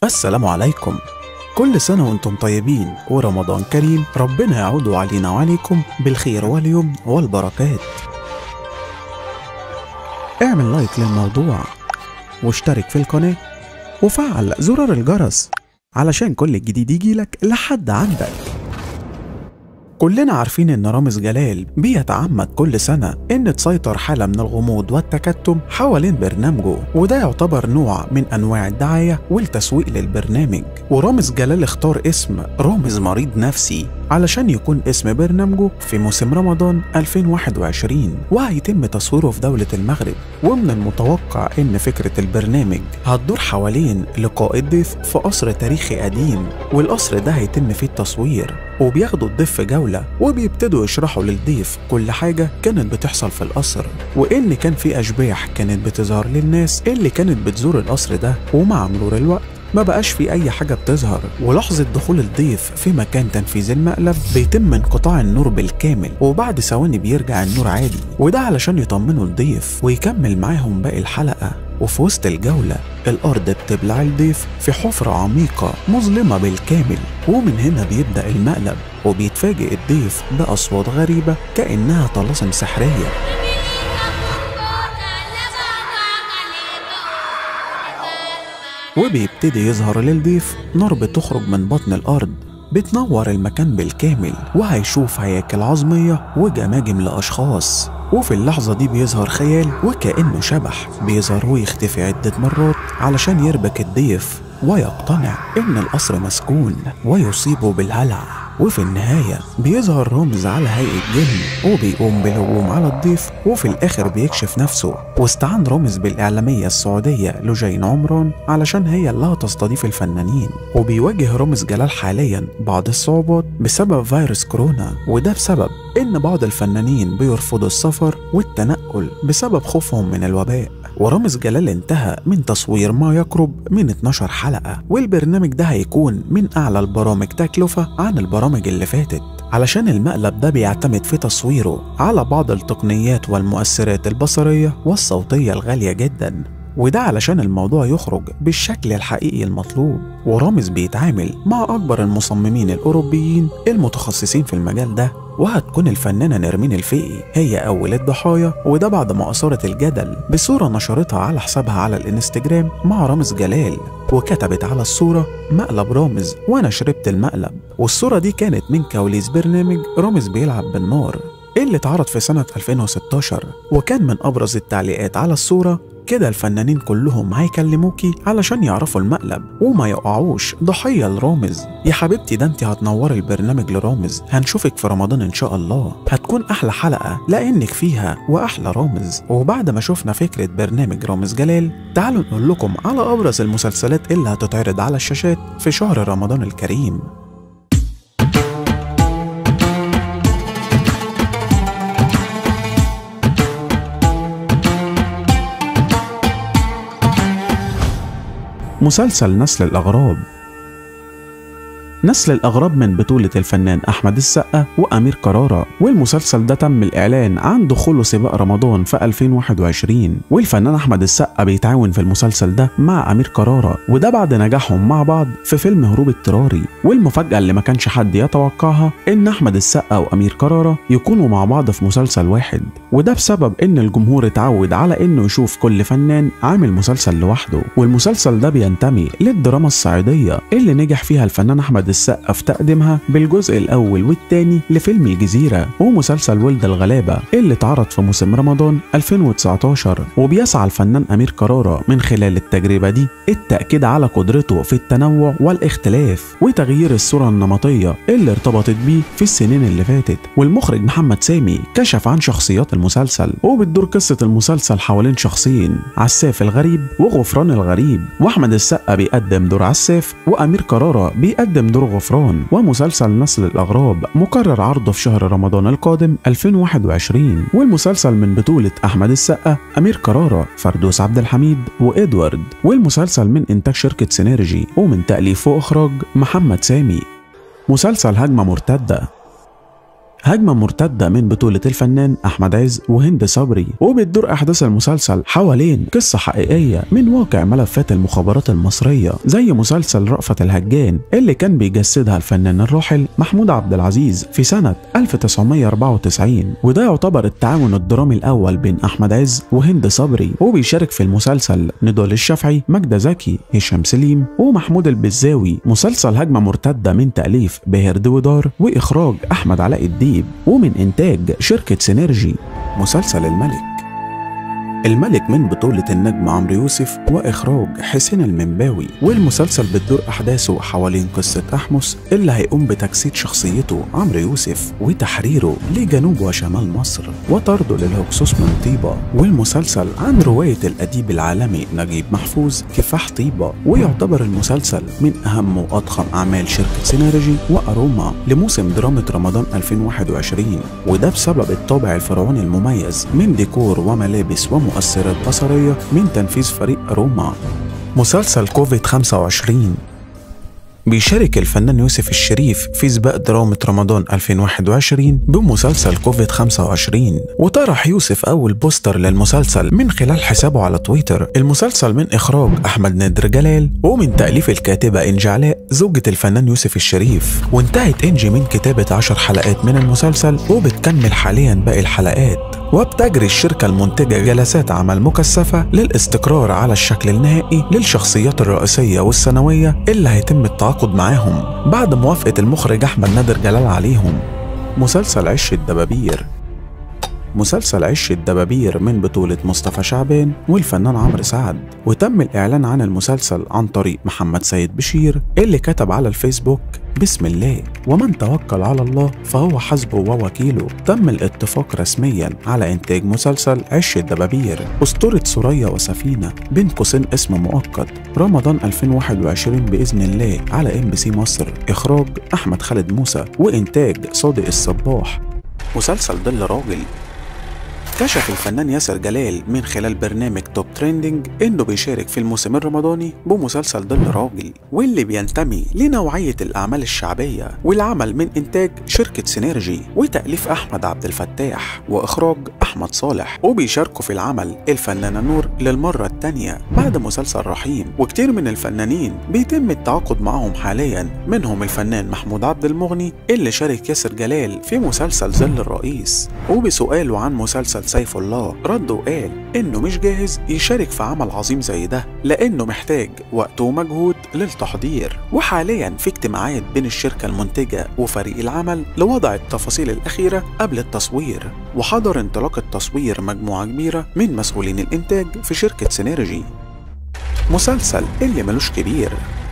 السلام عليكم كل سنة وانتم طيبين ورمضان كريم ربنا يعود علينا وعليكم بالخير واليمن والبركات اعمل لايك للموضوع واشترك في القناة وفعل زرار الجرس علشان كل جديد يجيلك لحد عندك كلنا عارفين ان رامز جلال بيتعمد كل سنة ان تسيطر حالة من الغموض والتكتم حوالين برنامجه وده يعتبر نوع من انواع الدعاية والتسويق للبرنامج ورامز جلال اختار اسم رامز مريض نفسي علشان يكون اسم برنامجه في موسم رمضان 2021 وهيتم تصويره في دولة المغرب ومن المتوقع ان فكرة البرنامج هتدور حوالين لقاء الضيف في قصر تاريخي قديم والقصر ده هيتم فيه التصوير وبياخدوا الضيف في جولة وبيبتدوا يشرحوا للضيف كل حاجة كانت بتحصل في القصر وإن كان في أشباح كانت بتظهر للناس اللي كانت بتزور القصر ده ومع مرور الوقت ما بقاش في أي حاجة بتظهر ولحظة دخول الضيف في مكان تنفيذ المقلب بيتم انقطاع النور بالكامل وبعد ثواني بيرجع النور عادي وده علشان يطمنوا الضيف ويكمل معاهم باقي الحلقة وفي وسط الجولة الأرض بتبلع الضيف في حفرة عميقة مظلمة بالكامل ومن هنا بيبدأ المقلب وبيتفاجئ الضيف بأصوات غريبة كأنها طلاسم سحرية وبيبتدي يظهر للضيف نار بتخرج من بطن الأرض بتنور المكان بالكامل وهيشوف هياكل عظمية وجماجم لأشخاص وفي اللحظة دي بيظهر خيال وكأنه شبح بيظهر ويختفي عدة مرات علشان يربك الضيف ويقتنع إن القصر مسكون ويصيبه بالهلع وفي النهاية بيظهر رمز على هيئة جن وبيقوم بالهجوم على الضيف وفي الآخر بيكشف نفسه واستعان رامز بالإعلامية السعودية لجين عمران علشان هي اللي هتستضيف الفنانين وبيواجه رامز جلال حاليا بعض الصعوبات بسبب فيروس كورونا وده بسبب إن بعض الفنانين بيرفضوا السفر والتنقل بسبب خوفهم من الوباء ورامز جلال انتهى من تصوير ما يقرب من 12 حلقة والبرنامج ده هيكون من أعلى البرامج تكلفة عن البرامج اللي فاتت علشان المقلب ده بيعتمد في تصويره على بعض التقنيات والمؤثرات البصرية والصوتية الغالية جدا وده علشان الموضوع يخرج بالشكل الحقيقي المطلوب ورامز بيتعامل مع أكبر المصممين الأوروبيين المتخصصين في المجال ده وهتكون الفنانة نرمين الفقي هي أول الضحايا وده بعد ما أثارت الجدل بصورة نشرتها على حسابها على الانستجرام مع رامز جلال وكتبت على الصورة مقلب رامز وأنا شربت المقلب والصورة دي كانت من كواليس برنامج رامز بيلعب بالنار اللي اتعرض في سنة 2016 وكان من أبرز التعليقات على الصورة كده الفنانين كلهم هيكلموكي علشان يعرفوا المقلب وما يقعوش ضحية لرامز يا حبيبتي ده انت هتنوري البرنامج لرامز هنشوفك في رمضان ان شاء الله هتكون احلى حلقة لانك فيها واحلى رامز وبعد ما شفنا فكرة برنامج رامز جلال تعالوا نقول لكم على ابرز المسلسلات اللي هتتعرض على الشاشات في شهر رمضان الكريم مسلسل نسل الأغراب نسل الأغراب من بطولة الفنان أحمد السقا وأمير كرارة والمسلسل ده تم الإعلان عن دخوله سباق رمضان في 2021 والفنان أحمد السقا بيتعاون في المسلسل ده مع أمير كرارة وده بعد نجاحهم مع بعض في فيلم هروب اضطراري والمفاجأة اللي ما كانش حد يتوقعها إن أحمد السقا وأمير كرارة يكونوا مع بعض في مسلسل واحد وده بسبب إن الجمهور اتعود على إنه يشوف كل فنان عامل مسلسل لوحده والمسلسل ده بينتمي للدراما الصعيدية اللي نجح فيها الفنان أحمد السقا في تقديمها بالجزء الأول والثاني لفيلم الجزيرة ومسلسل ولد الغلابة اللي اتعرض في موسم رمضان 2019 وبيسعى الفنان أمير كرارة من خلال التجربة دي التأكيد على قدرته في التنوع والاختلاف وتغيير الصورة النمطية اللي ارتبطت بيه في السنين اللي فاتت والمخرج محمد سامي كشف عن شخصيات المسلسل وبتدور قصة المسلسل حوالين شخصين عساف الغريب وغفران الغريب وأحمد السقا بيقدم دور عساف وأمير كرارة بيقدم دور غفران ومسلسل نسل الأغراب مقرر عرضه في شهر رمضان القادم 2021 والمسلسل من بطولة أحمد السقا أمير كرارة فردوس عبد الحميد وإدوارد والمسلسل من إنتاج شركة سينرجي ومن تأليف وإخراج محمد سامي مسلسل هجمة مرتدة هجمة مرتدة من بطولة الفنان أحمد عز وهند صبري وبتدور أحداث المسلسل حوالين قصة حقيقية من واقع ملفات المخابرات المصرية زي مسلسل رأفت الهجان اللي كان بيجسدها الفنان الراحل محمود عبد العزيز في سنة 1994 وده يعتبر التعاون الدرامي الأول بين أحمد عز وهند صبري وبيشارك في المسلسل نضال الشافعي ماجدة زكي هشام سليم ومحمود البزاوي مسلسل هجمة مرتدة من تأليف باهر دويدار وإخراج أحمد علاء الديب ومن إنتاج شركة سينرجي مسلسل الملك الملك من بطولة النجم عمرو يوسف وإخراج حسين المنباوي والمسلسل بتدور أحداثه حوالين قصة أحمس اللي هيقوم بتجسيد شخصيته عمرو يوسف وتحريره لجنوب وشمال مصر وطرده للهكسوس من طيبة والمسلسل عن رواية الأديب العالمي نجيب محفوظ كفاح طيبة ويعتبر المسلسل من أهم وأضخم أعمال شركة سينرجي وأروما لموسم درامة رمضان 2021 وده بسبب الطابع الفرعوني المميز من ديكور وملابس ومؤثرات بصرية من تنفيذ فريق روما مسلسل كوفيد 25 بيشارك الفنان يوسف الشريف في سباق درامة رمضان 2021 بمسلسل كوفيد 25 وطرح يوسف أول بوستر للمسلسل من خلال حسابه على تويتر المسلسل من إخراج أحمد نادر جلال ومن تأليف الكاتبة إنجي علاء زوجة الفنان يوسف الشريف وانتهت إنجي من كتابة 10 حلقات من المسلسل وبتكمل حاليا باقي الحلقات وبتجري الشركة المنتجة جلسات عمل مكثفة للاستقرار على الشكل النهائي للشخصيات الرئيسية والثانوية اللي هيتم التعاقد معاهم بعد موافقة المخرج أحمد نادر جلال عليهم مسلسل عش الدبابير مسلسل عش الدبابير من بطولة مصطفى شعبان والفنان عمرو سعد وتم الإعلان عن المسلسل عن طريق محمد سيد بشير اللي كتب على الفيسبوك بسم الله ومن توكل على الله فهو حسبه ووكيله تم الاتفاق رسميا على إنتاج مسلسل عش الدبابير أسطورة سوريا وسفينة بين قوسين اسم مؤقت رمضان 2021 بإذن الله على ام بي سي مصر إخراج أحمد خالد موسى وإنتاج صادق الصباح مسلسل ظل راجل كشف الفنان ياسر جلال من خلال برنامج توب تريندينج انه بيشارك في الموسم الرمضاني بمسلسل ظل راجل واللي بينتمي لنوعية الأعمال الشعبية والعمل من إنتاج شركة سينرجي وتأليف أحمد عبد الفتاح وإخراج أحمد صالح وبيشاركوا في العمل الفنانة نور للمرة الثانية بعد مسلسل رحيم وكتير من الفنانين بيتم التعاقد معهم حاليا منهم الفنان محمود عبد المغني اللي شارك ياسر جلال في مسلسل ظل الرئيس وبسؤاله عن مسلسل سيف الله رد وقال انه مش جاهز يشارك في عمل عظيم زي ده لانه محتاج وقت ومجهود للتحضير وحاليا في اجتماعات بين الشركة المنتجة وفريق العمل لوضع التفاصيل الأخيرة قبل التصوير وحضر انطلاق التصوير مجموعة كبيرة من مسؤولين الإنتاج في شركة سينرجي مسلسل اللي ملوش كبير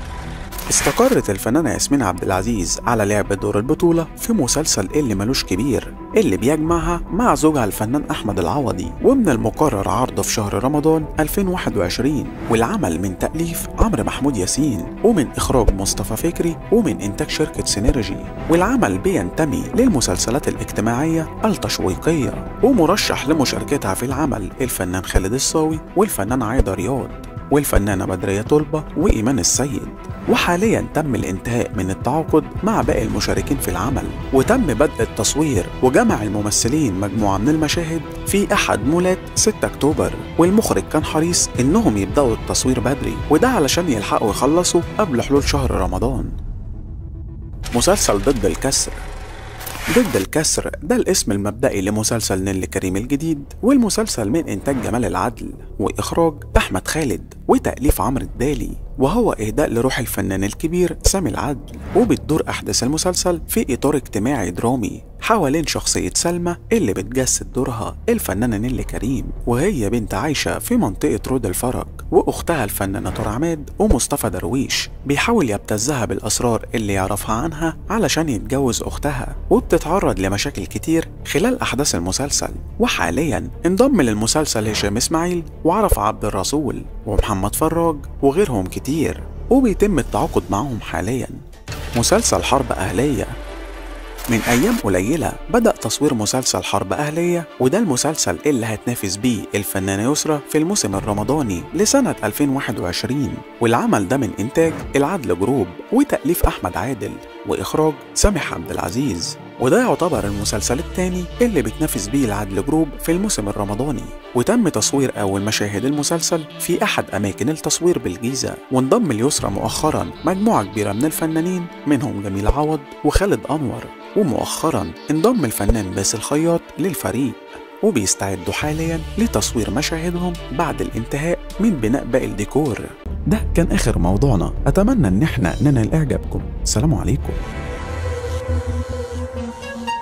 استقرت الفنانة ياسمين عبد العزيز على لعب دور البطولة في مسلسل اللي ملوش كبير اللي بيجمعها مع زوجها الفنان أحمد العوضي ومن المقرر عرضه في شهر رمضان 2021 والعمل من تأليف عمرو محمود ياسين ومن إخراج مصطفى فكري ومن إنتاج شركة سينرجي والعمل بينتمي للمسلسلات الاجتماعية التشويقية ومرشح لمشاركتها في العمل الفنان خالد الصاوي والفنان عايدة رياض والفنانة بدرية طلبة وإيمان السيد وحاليا تم الانتهاء من التعاقد مع باقي المشاركين في العمل وتم بدء التصوير وجمع الممثلين مجموعة من المشاهد في أحد مولات 6 أكتوبر والمخرج كان حريص إنهم يبدأوا التصوير بدري وده علشان يلحقوا يخلصوا قبل حلول شهر رمضان مسلسل ضد الكسر ضد الكسر ده الاسم المبدئي لمسلسل نيلي كريم الجديد والمسلسل من إنتاج جمال العدل وإخراج أحمد خالد وتأليف عمرو الدالي وهو إهداء لروح الفنان الكبير سامي العدل وبتدور أحداث المسلسل في إطار اجتماعي درامي حوالين شخصية سلمى اللي بتجسد دورها الفنانة نيلي كريم وهي بنت عايشة في منطقة رود الفرج وأختها الفنانة طار عماد ومصطفى درويش بيحاول يبتزها بالأسرار اللي يعرفها عنها علشان يتجوز أختها وبتتعرض لمشاكل كتير خلال أحداث المسلسل وحاليا انضم للمسلسل هشام إسماعيل وعرف عبد الرسول ومحمد فراج وغيرهم كتير وبيتم التعاقد معهم حاليا مسلسل حرب أهلية من أيام قليلة بدأ تصوير مسلسل حرب أهلية وده المسلسل اللي هتنافس بيه الفنانة يسرا في الموسم الرمضاني لسنة 2021 والعمل ده من إنتاج العدل جروب وتأليف أحمد عادل وإخراج سامح عبد العزيز وده يعتبر المسلسل الثاني اللي بتنافس بيه العدل جروب في الموسم الرمضاني وتم تصوير أول مشاهد المسلسل في أحد أماكن التصوير بالجيزة وانضم ليسرا مؤخرا مجموعة كبيرة من الفنانين منهم جميل عوض وخالد أنور ومؤخرا انضم الفنان باسل خياط للفريق وبيستعدوا حاليا لتصوير مشاهدهم بعد الانتهاء من بناء باقي الديكور ده كان آخر موضوعنا أتمنى إن احنا ننال إعجابكم سلام عليكم